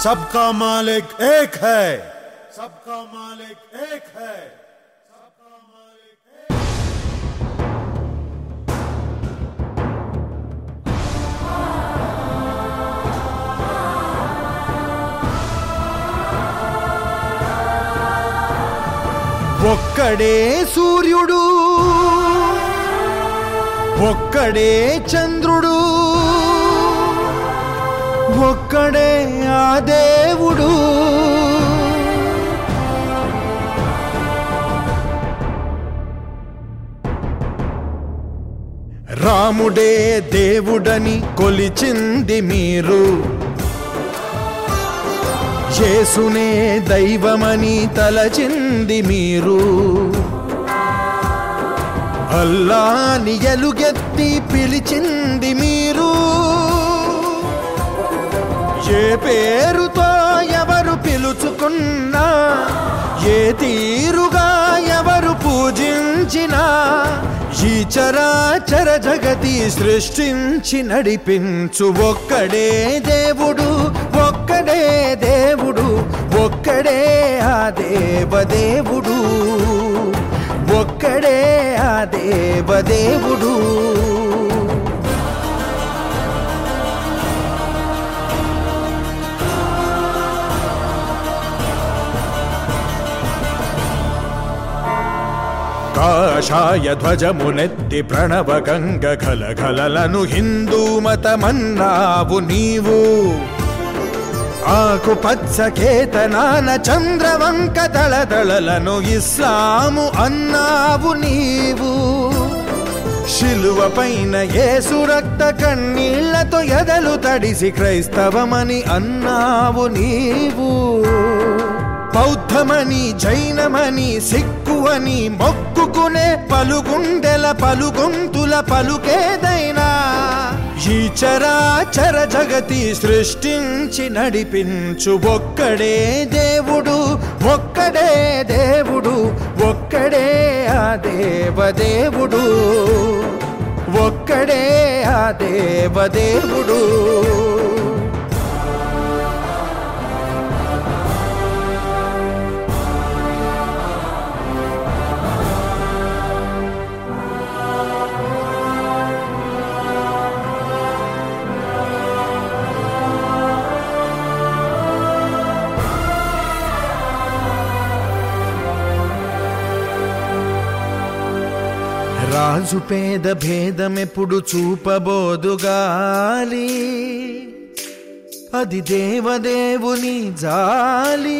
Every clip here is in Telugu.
सबका मालिक एक है सबका मालिक एक है सबका मालिक एक ఒక్కడే సూర్యుడు ఒక్కడే చంద్రుడు ఒక్కడే ఆ దేవుడు రాముడే దేవుడని కొలిచింది మీరు యేసునే దైవమని తలచింది మీరు అల్లాని ఎలుగెత్తి పిలిచింది మీరు ఏ పేరుతో ఎవరు పిలుచుకున్నా ఏ తీరుగా ఎవరు పూజించినా ఈ చరాచర జగతి సృష్టించి నడిపించు ఒక్కడే దేవుడు ఒక్కడే దేవుడు ఒక్కడే ఆ దేవదేవుడు ఒక్కడే ఆ దేవదేవుడు కాషాయ ధ్వజమునెత్తి ప్రణవ గంగ కలకలలను హిందూ మతమన్నావు నీవు ఆకు పచ్చ కేతనాన చంద్రవంక దళదళలను ఇస్లాము అన్నావు నీవు శిలువ పైన యేసు రక్త కన్నీళ్లతో ఎదలు తడిసి క్రైస్తవమని అన్నావు నీవు బౌద్ధమని జైనమని సిక్కువని మొక్కుకునే పలుగుండెల పలుగొంతుల పలుకేదైనా ఈ చరాచర జగతి సృష్టించి నడిపించు ఒక్కడే దేవుడు ఒక్కడే దేవుడు ఒక్కడే ఆ దేవదేవుడు ఒక్కడే ఆ దేవదేవుడు రాజు పేద భేదమెప్పుడు చూపబోదుగాలి అది దేవదేవుని జాలి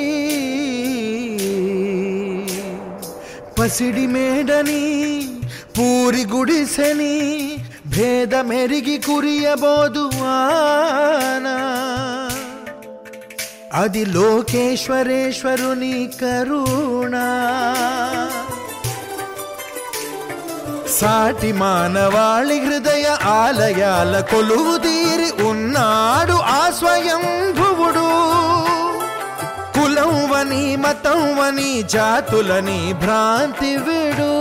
పసిడి మేడని పూరి గుడిసెని భేదమెరిగి కురియబోదు వానా అది లోకేశ్వరేశ్వరుని కరుణా సాటి మానవాళి హృదయ ఆలయాల కొలువు తీరి ఉన్నాడు ఆ స్వయం భువుడు కులం వని మతం వని జాతులని భ్రాంతి విడు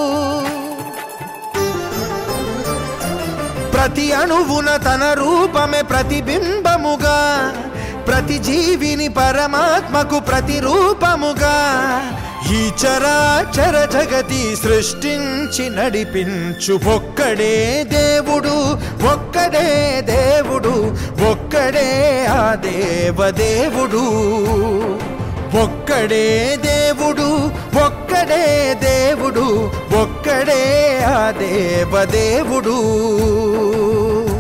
ప్రతి అణువున తన రూపమే ప్రతిబింబముగా ప్రతి జీవిని పరమాత్మకు ప్రతిరూపముగా ఈ చరాచర జగతి సృష్టించి నడిపించు ఒక్కడే దేవుడు ఒక్కడే దేవుడు ఒక్కడే ఆ దేవదేవుడు ఒక్కడే దేవుడు ఒక్కడే దేవుడు ఒక్కడే ఆ దేవదేవుడు